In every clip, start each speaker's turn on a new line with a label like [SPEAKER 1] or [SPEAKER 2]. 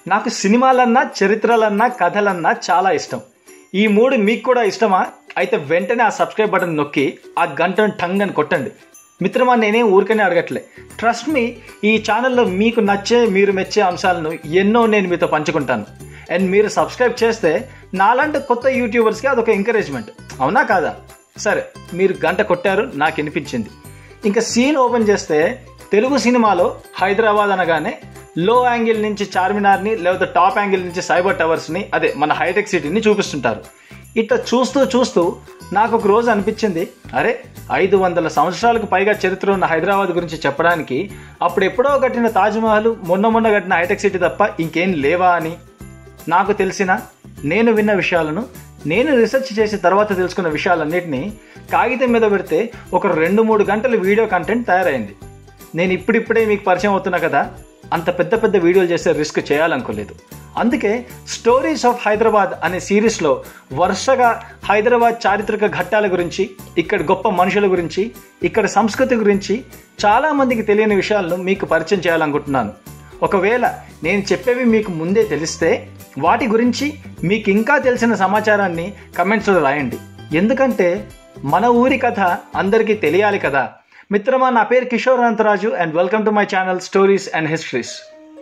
[SPEAKER 1] నాకు సినిమాలన్నా చరిత్రలన్నా కథలన్నా చాలా ఇష్టం ఈ మూడు మీకు కూడా ఇష్టమా అయితే వెంటనే ఆ సబ్స్క్రైబ్ బటన్ నొక్కి ఆ గంటను టంగ్ అని కొట్టండి మిత్రమా నేనేం ఊరికనే అడగట్లే ట్రస్ట్ మీ ఈ ఛానల్లో మీకు నచ్చే మీరు మెచ్చే అంశాలను ఎన్నో నేను మీతో పంచుకుంటాను అండ్ మీరు సబ్స్క్రైబ్ చేస్తే నాలాంటి కొత్త యూట్యూబర్స్కి అదొక ఎంకరేజ్మెంట్ అవునా కాదా సరే మీరు గంట కొట్టారు నాకు వినిపించింది ఇంకా సీన్ ఓపెన్ చేస్తే తెలుగు సినిమాలో హైదరాబాద్ అనగానే లో యాంగిల్ నుంచి చార్మినార్ని లేకపోతే టాప్ యాంగిల్ నుంచి సైబర్ టవర్స్ని అదే మన హైటెక్ సిటీని చూపిస్తుంటారు ఇట్లా చూస్తూ చూస్తూ నాకు ఒక రోజు అనిపించింది అరే ఐదు వందల సంవత్సరాలకు పైగా చరిత్ర ఉన్న హైదరాబాద్ గురించి చెప్పడానికి అప్పుడు ఎప్పుడో కట్టిన తాజ్మహల్ మొన్న మొన్న కట్టిన హైటెక్ సిటీ తప్ప ఇంకేం లేవా అని నాకు తెలిసిన నేను విన్న విషయాలను నేను రీసెర్చ్ చేసి తర్వాత తెలుసుకున్న విషయాలన్నింటినీ కాగితం మీద పెడితే ఒక రెండు మూడు గంటల వీడియో కంటెంట్ తయారైంది నేను ఇప్పుడిప్పుడే మీకు పరిచయం అవుతున్నా కదా అంత పెద్ద పెద్ద వీడియోలు చేసే రిస్క్ చేయాలనుకోలేదు అందుకే స్టోరీస్ ఆఫ్ హైదరాబాద్ అనే సిరీస్లో వరుసగా హైదరాబాద్ చారిత్రక ఘట్టాల గురించి ఇక్కడ గొప్ప మనుషుల గురించి ఇక్కడ సంస్కృతి గురించి చాలామందికి తెలియని విషయాలను మీకు పరిచయం చేయాలనుకుంటున్నాను ఒకవేళ నేను చెప్పేవి మీకు ముందే తెలిస్తే వాటి గురించి మీకు ఇంకా తెలిసిన సమాచారాన్ని కమెంట్స్లో రాయండి ఎందుకంటే మన ఊరి కథ అందరికీ తెలియాలి కదా మిత్రమా నా పేరు Kishore Anantharaju and welcome to my channel stories and histories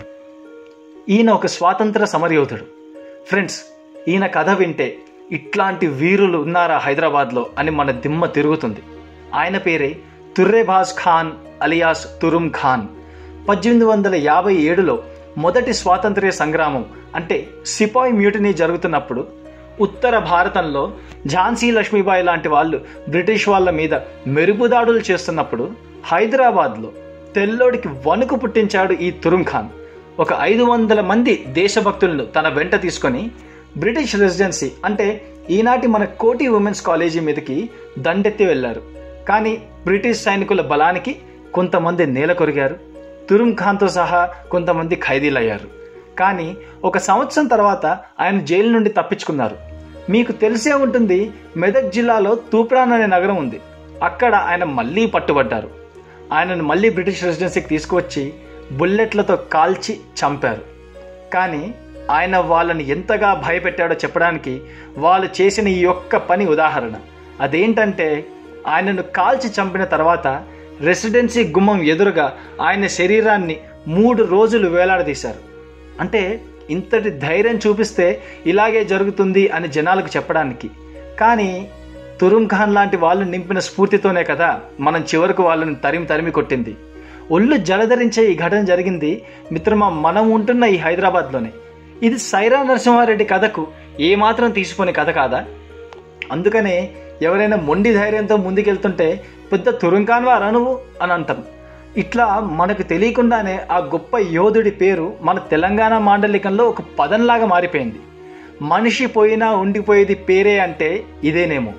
[SPEAKER 1] ఈయన ఒక స్వాతంత్ర సమరయోధుడు ఫ్రెండ్స్ ఈయన కథ వింటే ఇట్లాంటి వీరులు ఉన్నారా హైదరాబాద్లో అని మన దిమ్మ తిరుగుతుంది ఆయన పేరే తుర్రేబాజ్ ఖాన్ అలియాస్ తురుం ఖాన్ పద్దెనిమిది వందల యాభై ఏడులో మొదటి స్వాతంత్ర్య సంగ్రామం అంటే సిపాయి మ్యూటినీ జరుగుతున్నప్పుడు ఉత్తర భారతంలో ఝాన్సీ లక్ష్మీబాయి లాంటి వాళ్ళు బ్రిటిష్ వాళ్ళ మీద మెరుపుదాడులు చేస్తున్నప్పుడు హైదరాబాద్లో తెల్లోడికి వణుకు పుట్టించాడు ఈ తురుం ఖాన్ ఒక ఐదు వందల మంది దేశభక్తులను తన వెంట తీసుకొని బ్రిటిష్ రెసిడెన్సీ అంటే ఈనాటి మన కోటి ఉమెన్స్ కాలేజీ మీదకి దండెత్తి వెళ్లారు కానీ బ్రిటిష్ సైనికుల బలానికి కొంతమంది నేల కొరిగారు తురుం ఖాన్తో సహా కొంతమంది ఖైదీలయ్యారు కానీ ఒక సంవత్సరం తర్వాత ఆయన జైలు నుండి తప్పించుకున్నారు మీకు తెలిసే ఉంటుంది మెదక్ జిల్లాలో తూప్రాన్ అనే నగరం ఉంది అక్కడ ఆయన మళ్ళీ పట్టుబడ్డారు ఆయనను మళ్ళీ బ్రిటిష్ రెసిడెన్సీకి తీసుకువచ్చి బుల్లెట్లతో కాల్చి చంపారు కానీ ఆయన వాళ్ళని ఎంతగా భయపెట్టాడో చెప్పడానికి వాళ్ళు చేసిన ఈ ఒక్క పని ఉదాహరణ అదేంటంటే ఆయనను కాల్చి చంపిన తర్వాత రెసిడెన్సీ గుమ్మం ఎదురుగా ఆయన శరీరాన్ని మూడు రోజులు వేలాడదీశారు అంటే ఇంతటి ధైర్యం చూపిస్తే ఇలాగే జరుగుతుంది అని జనాలకు చెప్పడానికి కానీ తురుం ఖాన్ లాంటి వాళ్ళు నింపిన స్ఫూర్తితోనే కదా మనం చివరకు వాళ్ళని తరిమి తరిమి కొట్టింది ఒళ్ళు జలధరించే ఈ ఘటన జరిగింది మిత్రమా మనం ఉంటున్న ఈ హైదరాబాద్లోనే ఇది సైరా నరసింహారెడ్డి కథకు ఏమాత్రం తీసిపోని కథ కాదా అందుకనే ఎవరైనా మొండి ధైర్యంతో ముందుకెళ్తుంటే పెద్ద తురుంకాన్వారా నువ్వు అని అంటాం ఇట్లా మనకు తెలియకుండానే ఆ గొప్ప యోధుడి పేరు మన తెలంగాణ మాండలికంలో ఒక పదంలాగా మారిపోయింది మనిషి పోయినా ఉండిపోయేది పేరే అంటే ఇదేనేమో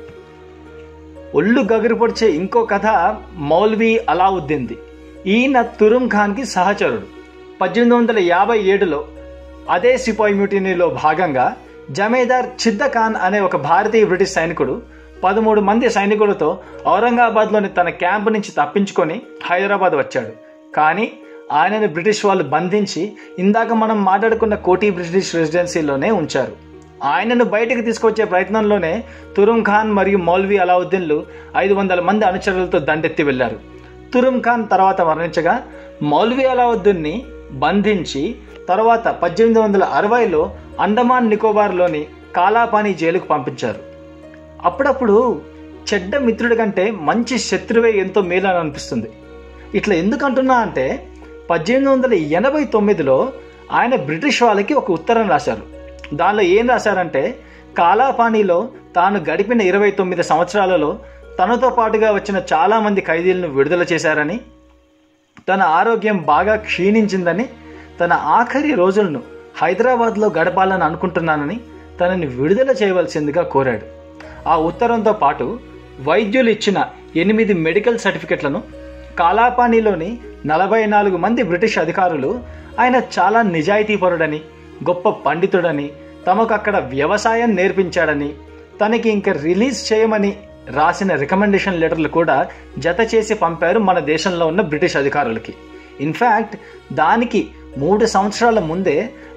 [SPEAKER 1] ఒళ్ళు గగురు పొడిచే ఇంకో కథ మౌల్వీ అలావుద్దీన్ది ఈయన తురుం ఖాన్కి సహచరుడు పద్దెనిమిది వందల యాభై ఏడులో అదే సిపాయి మ్యూటినీలో భాగంగా జమేదార్ చిద్ద ఖాన్ అనే ఒక భారతీయ బ్రిటిష్ సైనికుడు పదమూడు మంది సైనికులతో ఔరంగాబాద్లోని తన క్యాంపు నుంచి తప్పించుకొని హైదరాబాద్ వచ్చాడు కానీ ఆయనను బ్రిటిష్ వాళ్ళు బంధించి ఇందాక మనం మాట్లాడుకున్న కోటి బ్రిటిష్ రెసిడెన్సీలోనే ఉంచారు ఆయనను బయటకు తీసుకొచ్చే ప్రయత్నంలోనే తురుం ఖాన్ మరియు మౌల్వీ అలావుద్దీన్లు ఐదు వందల మంది అనుచరులతో దండెత్తి వెళ్లారు తురుం ఖాన్ తర్వాత మరణించగా మౌల్వీ అలావుద్దీన్ని బంధించి తర్వాత పద్దెనిమిది వందల అరవైలో అండమాన్ నికోబార్లోని కాలాపానీ జైలుకు పంపించారు అప్పుడప్పుడు చెడ్డ మిత్రుడి కంటే మంచి శత్రువే ఎంతో మేలని అనిపిస్తుంది ఇట్లా ఎందుకు అంటున్నా అంటే పద్దెనిమిది వందల ఎనభై తొమ్మిదిలో ఆయన బ్రిటిష్ వాళ్ళకి ఒక ఉత్తరం రాశారు దానిలో ఏం రాశారంటే కాలాపానీలో తాను గడిపిన ఇరవై తొమ్మిది సంవత్సరాలలో తనతో పాటుగా వచ్చిన చాలామంది ఖైదీలను విడుదల చేశారని తన ఆరోగ్యం బాగా క్షీణించిందని తన ఆఖరి రోజులను హైదరాబాద్లో గడపాలని అనుకుంటున్నానని తనని విడుదల చేయవలసిందిగా కోరాడు ఆ ఉత్తరంతో పాటు వైద్యులు ఇచ్చిన ఎనిమిది మెడికల్ సర్టిఫికెట్లను కాలాపానీలోని నలభై నాలుగు మంది బ్రిటిష్ అధికారులు ఆయన చాలా నిజాయితీపరుడని గొప్ప పండితుడని తమకు అక్కడ వ్యవసాయం నేర్పించాడని తనకి ఇంక రిలీజ్ చేయమని రాసిన రికమెండేషన్ లెటర్లు కూడా జత చేసి పంపారు మన దేశంలో ఉన్న బ్రిటిష్ అధికారులకి ఇన్ఫ్యాక్ట్ దానికి మూడు సంవత్సరాల ముందే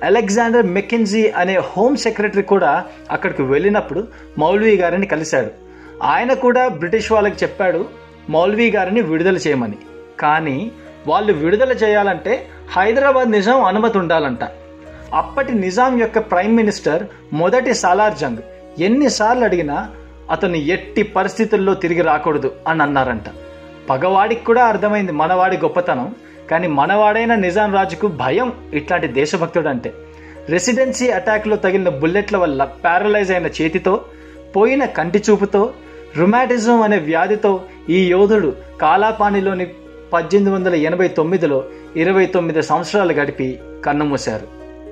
[SPEAKER 1] అలెగ్జాండర్ మెకెన్జీ అనే హోమ్ సెక్రటరీ కూడా అక్కడికి వెళ్ళినప్పుడు మౌల్వీ గారిని కలిశాడు ఆయన కూడా బ్రిటిష్ వాళ్ళకి చెప్పాడు మౌల్వీ గారిని విడుదల చేయమని కానీ వాళ్ళు విడుదల చేయాలంటే హైదరాబాద్ నిజాం అనుమతి ఉండాలంట అప్పటి నిజాం యొక్క ప్రైమ్ మినిస్టర్ మొదటి సాలార్ జంగ్ ఎన్నిసార్లు అడిగినా అతను ఎట్టి పరిస్థితుల్లో తిరిగి రాకూడదు అని అన్నారంట పగవాడికి కూడా అర్థమైంది మనవాడి గొప్పతనం కానీ మనవాడైన నిజాం రాజుకు భయం ఇట్లాంటి దేశభక్తుడు అంటే రెసిడెన్సీ అటాక్లో తగిలిన బుల్లెట్ల వల్ల ప్యారలైజ్ అయిన చేతితో పోయిన కంటి చూపుతో రుమాటిజం అనే వ్యాధితో ఈ యోధుడు కాలాపానిలోని పద్దెనిమిది వందల ఎనభై తొమ్మిదిలో ఇరవై తొమ్మిది సంవత్సరాలు గడిపి కన్నుమూశారు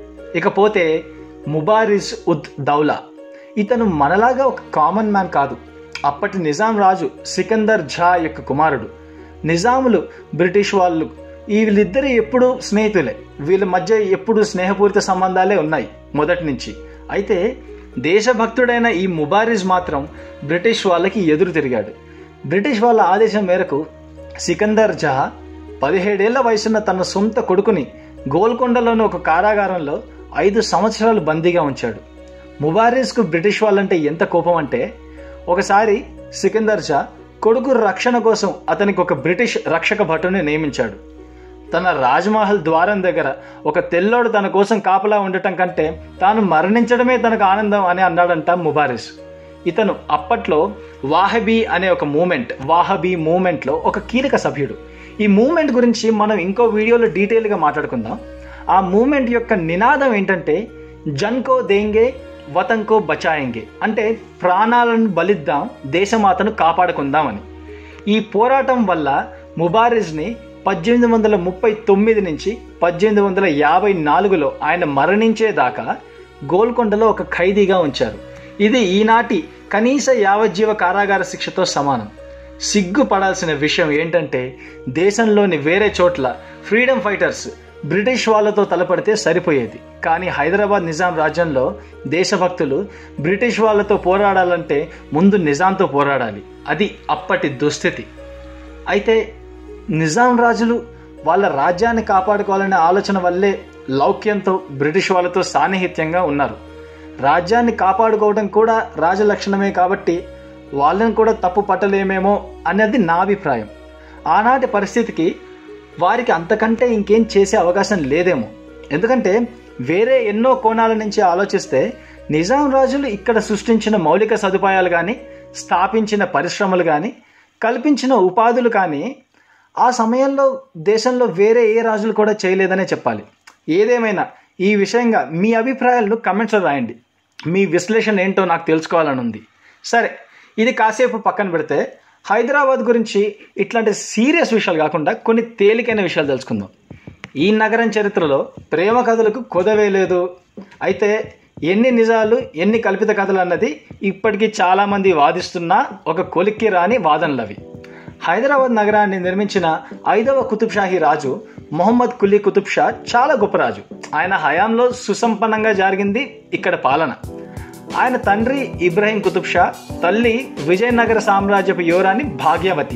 [SPEAKER 1] ఇకపోతే ముబారిస్ ఉద్ దౌలా ఇతను మనలాగా ఒక కామన్ మ్యాన్ కాదు అప్పటి నిజాం రాజు సికందర్ ఝా యొక్క కుమారుడు నిజాములు బ్రిటిష్ వాళ్ళు వీళ్ళిద్దరు ఎప్పుడూ స్నేహితులే వీళ్ళ మధ్య ఎప్పుడు స్నేహపూరిత సంబంధాలే ఉన్నాయి మొదటి నుంచి అయితే దేశభక్తుడైన ఈ ముబారిజ్ మాత్రం బ్రిటిష్ వాళ్ళకి ఎదురు తిరిగాడు బ్రిటిష్ వాళ్ళ ఆదేశం మేరకు సికందర్ జహా పదిహేడేళ్ల వయసున్న తన సొంత కొడుకుని గోల్కొండలోని ఒక కారాగారంలో ఐదు సంవత్సరాలు బందీగా ఉంచాడు ముబారిజ్కు బ్రిటిష్ వాళ్ళంటే ఎంత కోపం అంటే ఒకసారి సికందర్ షా కొడుకు రక్షణ కోసం అతనికి ఒక బ్రిటిష్ రక్షక భటుని నియమించాడు తన రాజ్మహల్ ద్వారం దగ్గర ఒక తెల్లోడు తన కోసం కాపలా ఉండటం కంటే తాను మరణించడమే తనకు ఆనందం అని అన్నాడంట ముబారిస్ ఇతను అప్పట్లో వాహబీ అనే ఒక మూమెంట్ వాహబీ మూమెంట్లో ఒక కీలక సభ్యుడు ఈ మూమెంట్ గురించి మనం ఇంకో వీడియోలో డీటెయిల్గా మాట్లాడుకుందాం ఆ మూమెంట్ యొక్క నినాదం ఏంటంటే జన్కో దేంగే వతంకో బచాయంగే అంటే ప్రాణాలను బలిద్దాం దేశమాతను కాపాడుకుందామని ఈ పోరాటం వల్ల ముబారిజ్ని పద్దెనిమిది వందల ముప్పై తొమ్మిది నుంచి పద్దెనిమిది వందల యాభై నాలుగులో ఆయన మరణించేదాకా గోల్కొండలో ఒక ఖైదీగా ఉంచారు ఇది ఈనాటి కనీస యావజ్జీవ కారాగార శిక్షతో సమానం సిగ్గుపడాల్సిన విషయం ఏంటంటే దేశంలోని వేరే చోట్ల ఫ్రీడమ్ ఫైటర్స్ బ్రిటిష్ వాళ్ళతో తలపడితే సరిపోయేది కానీ హైదరాబాద్ నిజాం రాజ్యంలో దేశభక్తులు బ్రిటిష్ వాళ్ళతో పోరాడాలంటే ముందు నిజాంతో పోరాడాలి అది అప్పటి దుస్థితి అయితే నిజాం రాజులు వాళ్ళ రాజ్యాన్ని కాపాడుకోవాలనే ఆలోచన వల్లే లౌక్యంతో బ్రిటిష్ వాళ్ళతో సాన్నిహిత్యంగా ఉన్నారు రాజ్యాన్ని కాపాడుకోవడం కూడా రాజలక్షణమే కాబట్టి వాళ్ళని కూడా తప్పు పట్టలేమేమో అనేది నా అభిప్రాయం ఆనాటి పరిస్థితికి వారికి అంతకంటే ఇంకేం చేసే అవకాశం లేదేమో ఎందుకంటే వేరే ఎన్నో కోణాల నుంచి ఆలోచిస్తే నిజాం రాజులు ఇక్కడ సృష్టించిన మౌలిక సదుపాయాలు కానీ స్థాపించిన పరిశ్రమలు కానీ కల్పించిన ఉపాధులు కానీ ఆ సమయంలో దేశంలో వేరే ఏ రాజులు కూడా చేయలేదనే చెప్పాలి ఏదేమైనా ఈ విషయంగా మీ అభిప్రాయాలను కమెంట్స్లో రాయండి మీ విశ్లేషణ ఏంటో నాకు తెలుసుకోవాలని ఉంది సరే ఇది కాసేపు పక్కన పెడితే హైదరాబాద్ గురించి ఇట్లాంటి సీరియస్ విషయాలు కాకుండా కొన్ని తేలికైన విషయాలు తెలుసుకుందాం ఈ నగరం చరిత్రలో ప్రేమ కథలకు కొదవే లేదు అయితే ఎన్ని నిజాలు ఎన్ని కల్పిత కథలు అన్నది ఇప్పటికీ చాలామంది వాదిస్తున్న ఒక కొలిక్కి రాని వాదనలు అవి హైదరాబాద్ నగరాన్ని నిర్మించిన ఐదవ కుతుబ్ షాహీ రాజు మొహమ్మద్ కులీ కుతుబ్ షా చాలా గొప్ప రాజు ఆయన హయాంలో సుసంపన్నంగా జరిగింది ఇక్కడ పాలన ఆయన తండ్రి ఇబ్రాహీం కుతుబ్ షా తల్లి విజయనగర సామ్రాజ్యపు యువరాణి భాగ్యవతి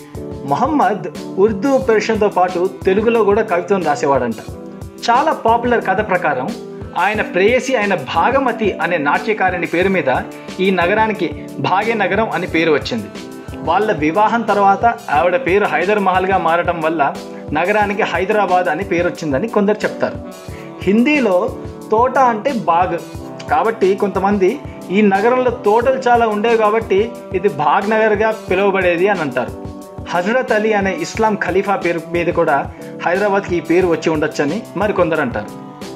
[SPEAKER 1] మొహమ్మద్ ఉర్దూ పెర్షన్తో పాటు తెలుగులో కూడా కవిత్వం రాసేవాడంట చాలా పాపులర్ కథ ప్రకారం ఆయన ప్రేయసి అయిన భాగమతి అనే నాట్యకారిణి పేరు మీద ఈ నగరానికి భాగ్యనగరం అని పేరు వచ్చింది వాళ్ళ వివాహం తర్వాత ఆవిడ పేరు హైదర్ మహల్గా మారటం వల్ల నగరానికి హైదరాబాద్ అని పేరు వచ్చిందని కొందరు చెప్తారు హిందీలో తోట అంటే బాగ్ కాబట్టి కొంతమంది ఈ నగరంలో తోటలు చాలా ఉండేవి కాబట్టి ఇది భాగ్ నగర్గా పిలువబడేది అని అంటారు హజరత్ అలీ అనే ఇస్లాం ఖలీఫా పేరు మీద కూడా హైదరాబాద్కి ఈ పేరు వచ్చి ఉండొచ్చని మరికొందరు అంటారు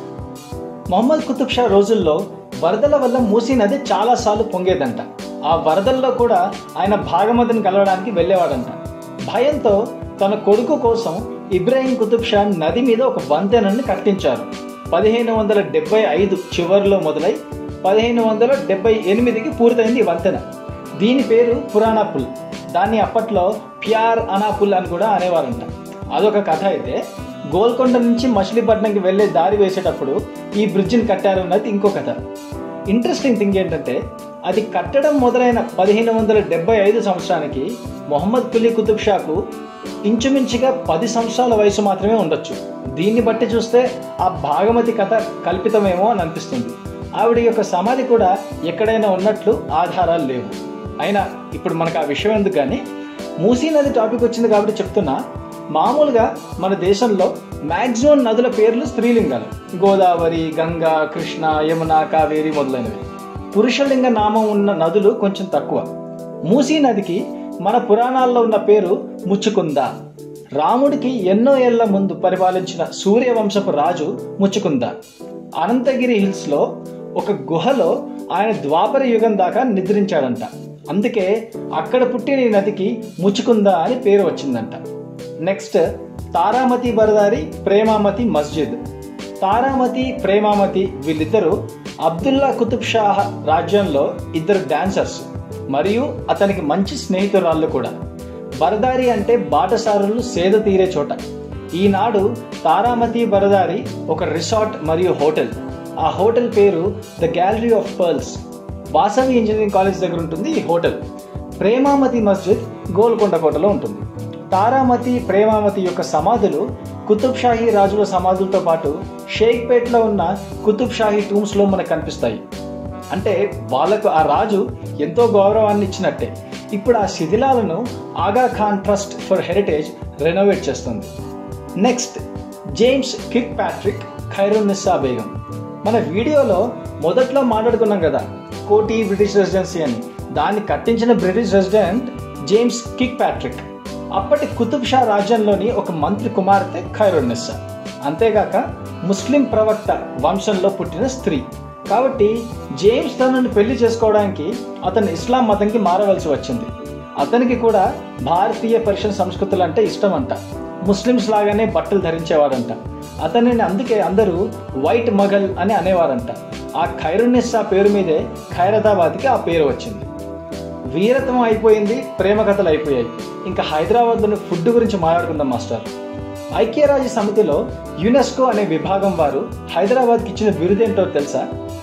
[SPEAKER 1] మొహమ్మద్ కుతుబ్ షా రోజుల్లో వరదల వల్ల మూసీ నది చాలాసార్లు పొంగేదంట ఆ వరదల్లో కూడా ఆయన భాగమతిని కలవడానికి వెళ్ళేవాడంట భయంతో తన కొడుకు కోసం ఇబ్రాహీం కుతుబ్ షా నది మీద ఒక వంతెనని కట్టించారు పదిహేను వందల డెబ్బై ఐదు చివరిలో మొదలై పదిహేను వందల డెబ్బై ఎనిమిదికి పూర్తయింది ఈ వంతెన దీని పేరు పురాణా పుల్ దాన్ని అప్పట్లో ప్యార్ అనాపుల్ అని కూడా అనేవారంట అదొక కథ అయితే గోల్కొండ నుంచి మచిలీపట్నంకి వెళ్ళే దారి వేసేటప్పుడు ఈ బ్రిడ్జిని కట్టారు అన్నది ఇంకో కథ ఇంట్రెస్టింగ్ థింగ్ ఏంటంటే అది కట్టడం మొదలైన పదిహేను వందల డెబ్బై ఐదు సంవత్సరానికి మొహమ్మద్ కులీ కుతుబ్ షాకు ఇంచుమించుగా పది సంవత్సరాల వయసు మాత్రమే ఉండొచ్చు దీన్ని బట్టి చూస్తే ఆ భాగమతి కథ కల్పితమేమో అని అనిపిస్తుంది ఆవిడ యొక్క సమాధి కూడా ఎక్కడైనా ఉన్నట్లు ఆధారాలు లేవు అయినా ఇప్పుడు మనకు ఆ విషయం ఎందుకు కానీ మూసీ నది టాపిక్ వచ్చింది కాబట్టి చెప్తున్నా మామూలుగా మన దేశంలో మ్యాక్సిమం నదుల పేర్లు స్త్రీలింగాలు గోదావరి గంగా కృష్ణ యమున కావేరి మొదలైనవి పురుషలింగ నామం ఉన్న నదులు కొంచెం తక్కువ మూసీ నదికి మన పురాణాల్లో ఉన్న పేరు ముచ్చుకుంద రాముడికి ఎన్నో ఏళ్ల ముందు పరిపాలించిన సూర్యవంశపు రాజు ముచ్చుకుంద అనంతగిరి హిల్స్లో ఒక గుహలో ఆయన ద్వాపర యుగం దాకా నిద్రించాడంట అందుకే అక్కడ పుట్టిన ఈ నదికి ముచ్చుకుంద అని పేరు వచ్చిందంట నెక్స్ట్ తారామతి బరదారి ప్రేమామతి మస్జిద్ తారామతి ప్రేమామతి వీళ్ళిద్దరూ అబ్దుల్లా కుతుబ్ షాహ్ రాజ్యంలో ఇద్దరు డాన్సర్స్ మరియు అతనికి మంచి స్నేహితురాళ్ళు కూడా బరదారి అంటే బాటసారులు సేద తీరే చోట ఈనాడు తారామతి బరదారి ఒక రిసార్ట్ మరియు హోటల్ ఆ హోటల్ పేరు the gallery of pearls Vasavi engineering college దగ్గర ఉంటుంది ఈ హోటల్ ప్రేమామతి మస్జిద్ గోల్కొండ కోటలో ఉంటుంది తారామతి ప్రేమామతి యొక్క సమాధులు కుతుబ్ షాహీ రాజుల సమాధులతో పాటు షేక్పేట్లో ఉన్న కుతుబ్ షాహీ టూమ్స్లో మనకు కనిపిస్తాయి అంటే వాళ్ళకు ఆ రాజు ఎంతో గౌరవాన్ని ఇచ్చినట్టే ఇప్పుడు ఆ శిథిలాలను Aga Khan trust for heritage renovate చేస్తుంది next James Kirkpatrick Khairunnissa Begum మన వీడియోలో మొదట్లో మాట్లాడుకున్నాం కదా కోటి బ్రిటిష్ రెసిడెన్సీ అని దాన్ని కట్టించిన British resident James Kirkpatrick అప్పటి కుతుబ్ షా రాజ్యంలోని ఒక మంత్రి కుమార్తె ఖైరున్నిస్సా అంతేగాక ముస్లిం ప్రవక్త వంశంలో పుట్టిన స్త్రీ కాబట్టి జేమ్స్ తనను పెళ్లి చేసుకోవడానికి అతను ఇస్లాం మతంకి మారవలసి వచ్చింది అతనికి కూడా భారతీయ పర్షియన్ సంస్కృతులు అంటే ఇష్టం అంట ముస్లిమ్స్ లాగానే బట్టలు ధరించేవాడంట అతనిని అందుకే అందరూ వైట్ మగల్ అని అనేవారంట ఆ ఖైరునిస్సా పేరు మీదే ఖైరతాబాద్కి ఆ పేరు వచ్చింది వీరత్వం అయిపోయింది ప్రేమ కథలు అయిపోయాయి ఇంకా హైదరాబాద్లోని ఫుడ్ గురించి మాట్లాడుకుందాం మాస్టర్ ఐక్యరాజ్య సమితిలో యునెస్కో అనే విభాగం వారు హైదరాబాద్కి ఇచ్చిన బిరుదేంటో తెలుసా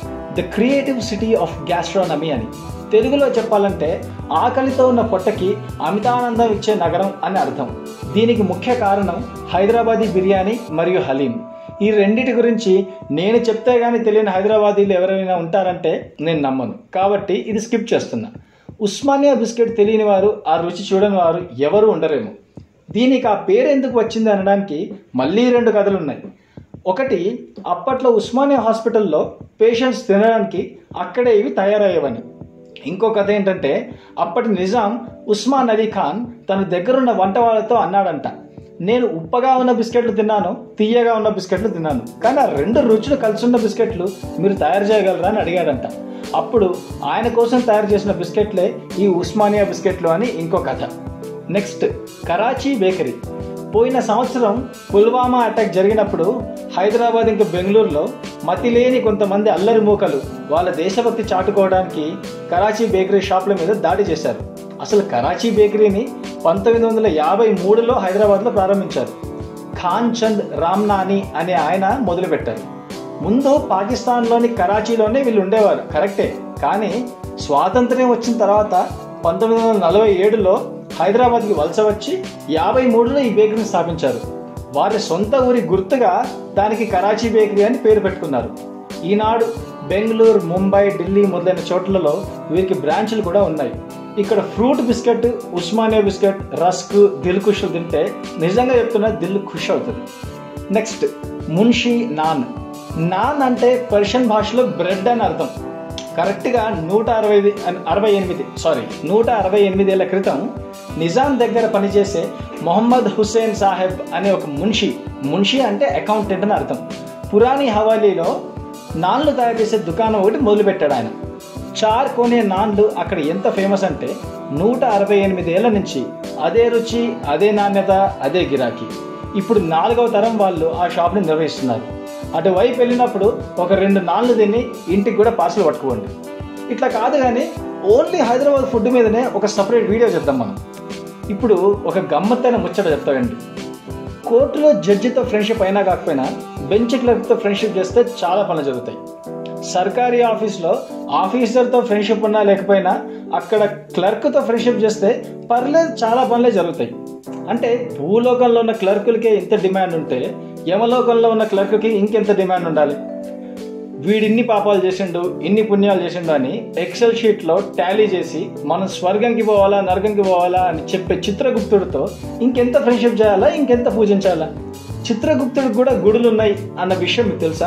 [SPEAKER 1] the creative city of gastronomy అని తెలుగులో చెప్పాలంటే ఆకలితో ఉన్న పొట్టకి అమితానందం ఇచ్చే నగరం అని అర్థం దీనికి ముఖ్య కారణం హైదరాబాదీ బిర్యానీ మరియు హలీం ఈ రెండిటి గురించి నేను చెప్తే గానీ తెలియని హైదరాబాదీలు ఎవరైనా ఉంటారంటే నేను నమ్మను కాబట్టి ఇది స్కిప్ చేస్తున్నా ఉస్మానియా బిస్కెట్ తెలియని వారు ఆ రుచి చూడని వారు ఎవరు ఉండరేమో దీనికి ఆ పేరు ఎందుకు వచ్చింది అనడానికి మళ్ళీ రెండు కథలు ఉన్నాయి ఒకటి అప్పట్లో ఉస్మానియా హాస్పిటల్లో పేషెంట్స్ తినడానికి అక్కడే ఇవి తయారయ్యేవని ఇంకో కథ ఏంటంటే అప్పటి నిజాం ఉస్మాన్ అలీ ఖాన్ తన దగ్గరున్న వంట వాళ్ళతో అన్నాడంట నేను ఉప్పగా ఉన్న బిస్కెట్లు తిన్నాను తీయగా ఉన్న బిస్కెట్లు తిన్నాను కానీ ఆ రెండు రుచులు కలిసి ఉన్న బిస్కెట్లు మీరు తయారు చేయగలరా అని అడిగాడంట అప్పుడు ఆయన కోసం తయారు చేసిన బిస్కెట్లే ఈ ఉస్మానియా బిస్కెట్లు అని ఇంకో కథ నెక్స్ట్ కరాచీ బేకరీ పోయిన సంవత్సరం పుల్వామా అటాక్ జరిగినప్పుడు హైదరాబాద్ ఇంకా బెంగళూరులో మతి లేని కొంతమంది అల్లరి మూకలు వాళ్ళ దేశభక్తి చాటుకోవడానికి కరాచీ బేకరీ షాపుల మీద దాడి చేశారు అసలు కరాచీ బేకరీని పంతొమ్మిది వందల యాభై మూడులో హైదరాబాద్లో ప్రారంభించారు ఖాన్ చంద్ రామ్నాని అనే ఆయన మొదలుపెట్టారు ముందు పాకిస్తాన్లోని కరాచీలోనే వీళ్ళు ఉండేవారు కరెక్టే కానీ స్వాతంత్ర్యం వచ్చిన తర్వాత పంతొమ్మిది వందల నలభై ఏడులో హైదరాబాద్కి వలస వచ్చి యాభై మూడులో ఈ బేకరీని స్థాపించారు వారి సొంత ఊరి గుర్తుగా దానికి కరాచీ బేకరీ అని పేరు పెట్టుకున్నారు ఈనాడు బెంగళూరు ముంబై ఢిల్లీ మొదలైన చోట్లలో వీరికి బ్రాంచ్లు కూడా ఉన్నాయి ఇక్కడ fruit biscuit Osmania biscuit rusk Dil Khush తింటే నిజంగా చెప్తున్నా దిల్ ఖుష్ అవుతుంది నెక్స్ట్ మున్షి నాన్ నాన్ అంటే పర్షియన్ భాషలో బ్రెడ్ అని అర్థం కరెక్ట్గా నూట అరవై అరవై ఎనిమిది సారీ నూట అరవై ఎనిమిది ఏళ్ల క్రితం నిజాం దగ్గర పనిచేసే మొహమ్మద్ హుస్సేన్ సాహెబ్ అనే ఒక మున్షి మున్షి అంటే అకౌంటెంట్ అని అర్థం పురాణి హవాలీలో నాన్లు తయారు చేసే దుకాణం ఒకటి మొదలుపెట్టాడు ఆయన చార్ కొనే నాన్లు అక్కడ ఎంత ఫేమస్ అంటే నూట అరవై ఎనిమిది ఏళ్ల నుంచి అదే రుచి అదే నాణ్యత అదే గిరాకీ ఇప్పుడు నాలుగవ తరం వాళ్ళు ఆ షాప్ని నిర్వహిస్తున్నారు అటువైపు వెళ్ళినప్పుడు ఒక రెండు నాళ్ళు తిని ఇంటికి కూడా పార్సల్ పట్టుకోండి ఇట్లా కాదు కానీ ఓన్లీ హైదరాబాద్ ఫుడ్ మీదనే ఒక సపరేట్ వీడియో చేద్దాం మనం ఇప్పుడు ఒక గమ్మత్తైన ముచ్చట చెప్తానండి కోర్టులో జడ్జితో ఫ్రెండ్షిప్ అయినా కాకపోయినా బెంచ్ క్లర్క్తో ఫ్రెండ్షిప్ చేస్తే చాలా పనులు జరుగుతాయి సర్కారీ ఆఫీస్లో ఆఫీసర్తో ఫ్రెండ్షిప్ ఉన్నా లేకపోయినా అక్కడ క్లర్క్తో ఫ్రెండ్షిప్ చేస్తే పర్లేదు చాలా పనులే జరుగుతాయి అంటే భూలోకంలో ఉన్న క్లర్కులకే ఇంత డిమాండ్ ఉంటే యమలోకంలో ఉన్న క్లర్క్కి ఇంకెంత డిమాండ్ ఉండాలి వీడిన్ని పాపాలు చేసిండు ఇన్ని పుణ్యాలు చేసిండు అని ఎక్సెల్ షీట్లో టాలీ చేసి మనం స్వర్గంకి పోవాలా నరకంకి పోవాలా అని చెప్పే చిత్రగుప్తుడితో ఇంకెంత ఫ్రెండ్షిప్ చేయాలా ఇంకెంత పూజించాలా చిత్రగుప్తుడికి కూడా గుడులు ఉన్నాయి అన్న విషయం మీకు తెలుసా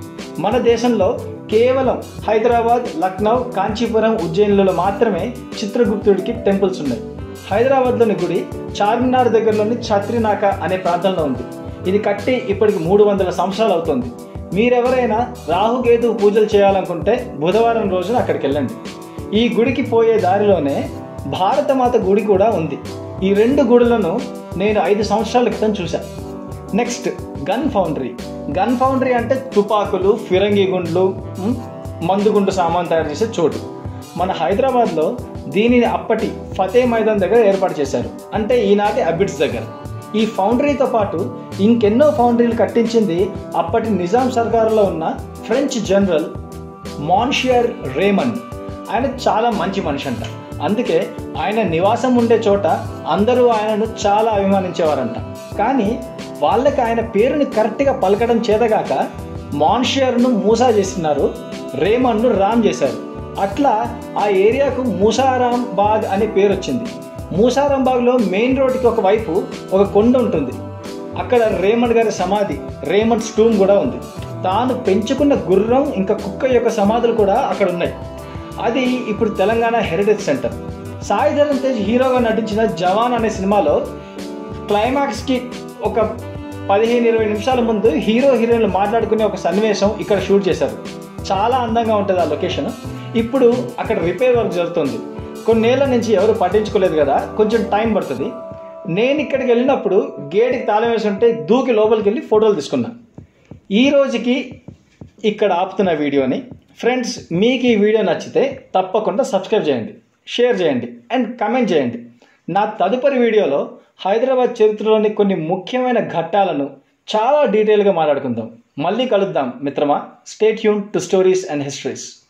[SPEAKER 1] మన దేశంలో కేవలం హైదరాబాద్ లక్నౌ కాంచీపురం ఉజ్జయిన్లలో మాత్రమే చిత్రగుప్తుడికి టెంపుల్స్ ఉన్నాయి హైదరాబాద్లోని గుడి చార్మినార్ దగ్గరలోని ఛత్రినాక అనే ప్రాంతంలో ఉంది ఇది కట్టి ఇప్పటికి మూడు వందల సంవత్సరాలు అవుతుంది మీరెవరైనా రాహుకేతు పూజలు చేయాలనుకుంటే బుధవారం రోజున అక్కడికి వెళ్ళండి ఈ గుడికి పోయే దారిలోనే భారతమాత గుడి కూడా ఉంది ఈ రెండు గుడులను నేను ఐదు సంవత్సరాల క్రితం చూశాను next gun foundry gun foundry అంటే తుపాకులు ఫిరంగి గుండ్లు ఉమ్, మందుగుండు సామాన్ తయారు చేసే చోటు మన హైదరాబాద్లో దీనిని అప్పటి ఫతే మైదాన్ దగ్గర ఏర్పాటు చేశారు అంటే ఈనాటి అబిడ్స్ దగ్గర ఈ ఫౌండరీతో పాటు ఇంకెన్నో ఫౌండరీలు కట్టించింది అప్పటి నిజాం సర్కారులో ఉన్న ఫ్రెంచ్ జనరల్ మాన్షియర్ రేమండ్ ఆయన చాలా మంచి మనిషి అంట అందుకే ఆయన నివాసం ఉండే చోట అందరూ ఆయనను చాలా అభిమానించేవారంట కానీ వాళ్ళకి ఆయన పేరుని కరెక్ట్గా పలకడం చేతగాక మాన్షియర్ను మూసా చేస్తున్నారు రేమన్ను రామ్ చేశారు అట్లా ఆ ఏరియాకు మూసారాం బాగ్ అనే పేరు వచ్చింది మూసారాం బాగ్లో మెయిన్ రోడ్కి ఒక వైపు ఒక కొండ ఉంటుంది అక్కడ రేమండ్ గారి సమాధి రేమండ్ స్టూమ్ కూడా ఉంది తాను పెంచుకున్న గుర్రం ఇంకా కుక్క యొక్క సమాధులు కూడా అక్కడ ఉన్నాయి అది ఇప్పుడు తెలంగాణ హెరిటేజ్ సెంటర్ సాయి ధరమ్ తేజ్ హీరోగా నటించిన జవాన్ అనే సినిమాలో క్లైమాక్స్కి ఒక పదిహేను ఇరవై నిమిషాల ముందు హీరో హీరోయిన్లు మాట్లాడుకునే ఒక సన్నివేశం ఇక్కడ షూట్ చేశారు చాలా అందంగా ఉంటుంది ఆ లొకేషన్ ఇప్పుడు అక్కడ రిపేర్ వర్క్ జరుగుతుంది కొన్నేళ్ల నుంచి ఎవరు పట్టించుకోలేదు కదా కొంచెం టైం పడుతుంది నేను ఇక్కడికి వెళ్ళినప్పుడు గేట్కి తాళం వేసి ఉంటే దూకి లోపలికి వెళ్ళి ఫోటోలు తీసుకున్నా ఈ రోజుకి ఇక్కడ ఆపుతున్న వీడియోని ఫ్రెండ్స్ మీకు ఈ వీడియో నచ్చితే తప్పకుండా సబ్స్క్రైబ్ చేయండి షేర్ చేయండి అండ్ కమెంట్ చేయండి నా తదుపరి వీడియోలో హైదరాబాద్ చరిత్రలోని కొన్ని ముఖ్యమైన ఘట్టాలను చాలా డీటెయిల్గా మాట్లాడుకుందాం మళ్ళీ కలుద్దాం మిత్రమా స్టేట్ యూన్ టు స్టోరీస్ అండ్ హిస్టరీస్